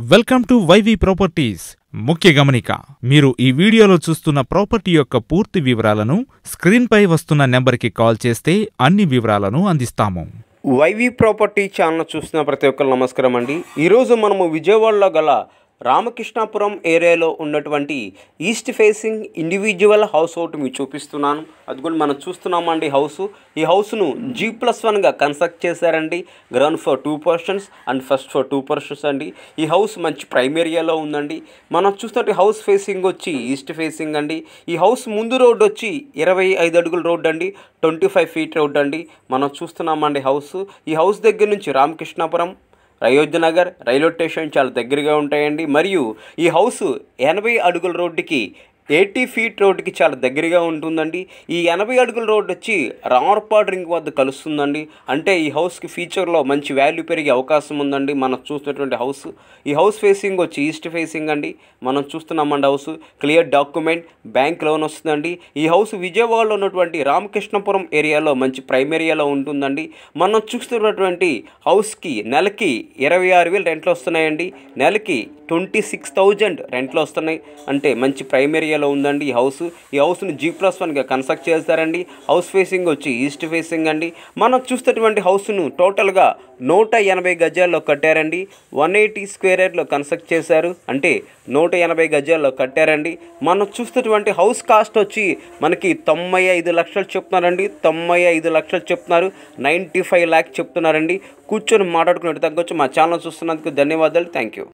welcome to YV properties ముఖ్య గమనిక మీరు ఈ వీడియోలో చూస్తున్న ప్రాపర్టీ యొక్క పూర్తి వివరాలను స్క్రీన్పై వస్తున్న నెంబర్కి కాల్ చేస్తే అన్ని వివరాలను అందిస్తాము వైవి ప్రాపర్టీ ఛానల్ చూస్తున్న ప్రతి ఒక్కరు నమస్కారం అండి ఈరోజు మనము విజయవాడలో గల రామకృష్ణాపురం ఏరియాలో ఉన్నటువంటి ఈస్ట్ ఫేసింగ్ ఇండివిజువల్ హౌస్ ఒకటి మీకు చూపిస్తున్నాను అది కూడా మనం చూస్తున్నామండి హౌస్ ఈ హౌస్ను జీ ప్లస్ వన్గా కన్స్ట్రక్ట్ చేశారండి ground floor two persons and first floor two persons అండి ఈ హౌస్ మంచి ప్రైమ్ ఏరియాలో ఉందండి మనం చూస్తున్నట్టు హౌస్ ఫేసింగ్ వచ్చి ఈస్ట్ ఫేసింగ్ అండి ఈ హౌస్ ముందు రోడ్ వచ్చి ఇరవై ఐదు అడుగుల రోడ్ అండి ట్వంటీ ఫైవ్ ఫీట్ రోడ్ అండి మనం చూస్తున్నామండి హౌస్ ఈ హౌస్ దగ్గర నుంచి రామకృష్ణాపురం అయోధ్య నగర్ రైల్వే స్టేషన్ చాలా దగ్గరగా ఉంటాయండి మరియు ఈ హౌస్ ఎనభై అడుగుల రోడ్డుకి ఎయిటీ ఫీట్ రోడ్డుకి చాలా దగ్గరగా ఉంటుందండి ఈ ఎనభై అడుగుల రోడ్డు వచ్చి రామర్పాడ్ రింగ్ వద్ద కలుస్తుందండి అంటే ఈ హౌస్కి ఫ్యూచర్లో మంచి వాల్యూ పెరిగే అవకాశం ఉందండి మనం చూస్తున్నటువంటి హౌస్ ఈ హౌస్ ఫేసింగ్ వచ్చి ఈస్ట్ ఫేసింగ్ అండి మనం చూస్తున్నామండి house clear document bank loan వస్తుందండి ఈ హౌస్ విజయవాడలో ఉన్నటువంటి రామకృష్ణపురం ఏరియాలో మంచి ప్రైమ్ ఏరియాలో ఉంటుందండి మనం చూస్తున్నటువంటి హౌస్కి నెలకి ఇరవై ఆరు వేలు రెంట్లు వస్తున్నాయండి నెలకి ట్వంటీ సిక్స్ థౌజండ్ రెంట్లు వస్తున్నాయి అంటే మంచి ప్రైమ్ ఏరియాలో ఉందండి ఈ హౌస్ ఈ హౌస్ని జీ ప్లస్ వన్గా కన్స్ట్రక్ట్ చేస్తారండి హౌస్ ఫేసింగ్ వచ్చి ఈస్ట్ ఫేసింగ్ అండి మనం చూస్తున్నటువంటి హౌస్ను టోటల్గా నూట ఎనభై గజాల్లో కట్టారండి వన్ ఎయిటీ స్క్వేర్ యార్డ్లో కన్స్ట్రక్ట్ చేశారు అంటే నూట ఎనభై గజాల్లో కట్టారండి మనం చూస్తున్నటువంటి హౌస్ కాస్ట్ వచ్చి మనకి తొంభై ఐదు లక్షలు చెప్తున్నారండి తొంభై ఐదు లక్షలు చెప్తున్నారు నైంటీ ఫైవ్ ల్యాక్స్ చెప్తున్నారండి కూర్చొని మాట్లాడుకునేట్టు తగ్గొచ్చు మా ఛానల్ చూస్తున్నందుకు ధన్యవాదాలు థ్యాంక్ యూ